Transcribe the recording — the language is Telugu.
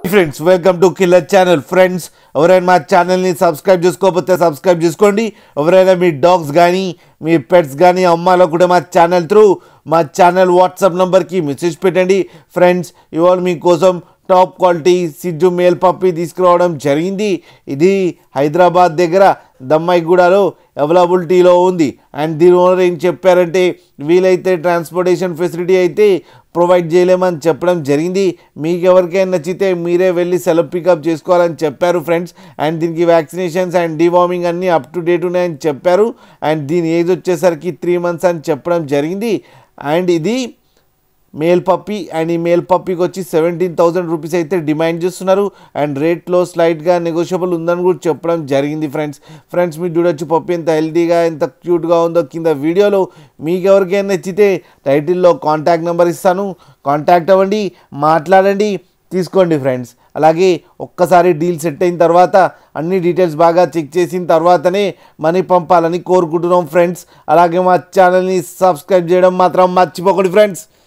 friends welcome to killer channel friends ఎవరైనా మా ఛానల్ని సబ్స్క్రైబ్ చేసుకోకపోతే సబ్స్క్రైబ్ చేసుకోండి ఎవరైనా మీ డాగ్స్ కానీ మీ పెట్స్ కానీ అమ్మాలో కూడా మా ఛానల్ త్రూ మా ఛానల్ వాట్సాప్ నెంబర్కి మెసేజ్ పెట్టండి ఫ్రెండ్స్ ఇవాళ మీకోసం టాప్ క్వాలిటీ సిజ్జు మేల్ పప్పి తీసుకురావడం జరిగింది ఇది హైదరాబాద్ దగ్గర దమ్మాయిగూడలో అవైలబిలిటీలో ఉంది అండ్ దీని ఓనర్ ఏం చెప్పారంటే వీలైతే ట్రాన్స్పోర్టేషన్ ఫెసిలిటీ అయితే ప్రొవైడ్ చేయలేమని చెప్పడం జరిగింది మీకు ఎవరికైనా నచ్చితే మీరే వెళ్ళి సెలవు పికప్ చేసుకోవాలని చెప్పారు ఫ్రెండ్స్ అండ్ దీనికి వ్యాక్సినేషన్స్ అండ్ డివార్మింగ్ అన్నీ అప్ టు డేట్ ఉన్నాయని చెప్పారు అండ్ దీని ఏజ్ వచ్చేసరికి త్రీ మంత్స్ అని చెప్పడం జరిగింది అండ్ ఇది మేల్ పప్పి అండ్ ఈ మేల్ పప్పికి వచ్చి సెవెంటీన్ థౌసండ్ రూపీస్ అయితే డిమాండ్ చేస్తున్నారు అండ్ రేట్లో స్లైట్గా నెగోషియబుల్ ఉందని కూడా చెప్పడం జరిగింది ఫ్రెండ్స్ ఫ్రెండ్స్ మీరు చూడొచ్చు పప్పి ఎంత హెల్తీగా ఎంత క్యూట్గా ఉందో కింద వీడియోలో మీకు ఎవరికైనా నచ్చితే టైటిల్లో కాంటాక్ట్ నెంబర్ ఇస్తాను కాంటాక్ట్ అవ్వండి మాట్లాడండి తీసుకోండి ఫ్రెండ్స్ అలాగే ఒక్కసారి డీల్ సెట్ అయిన తర్వాత అన్ని డీటెయిల్స్ బాగా చెక్ చేసిన తర్వాతనే మనీ పంపాలని కోరుకుంటున్నాం ఫ్రెండ్స్ అలాగే మా ఛానల్ని సబ్స్క్రైబ్ చేయడం మాత్రం మర్చిపోకండి ఫ్రెండ్స్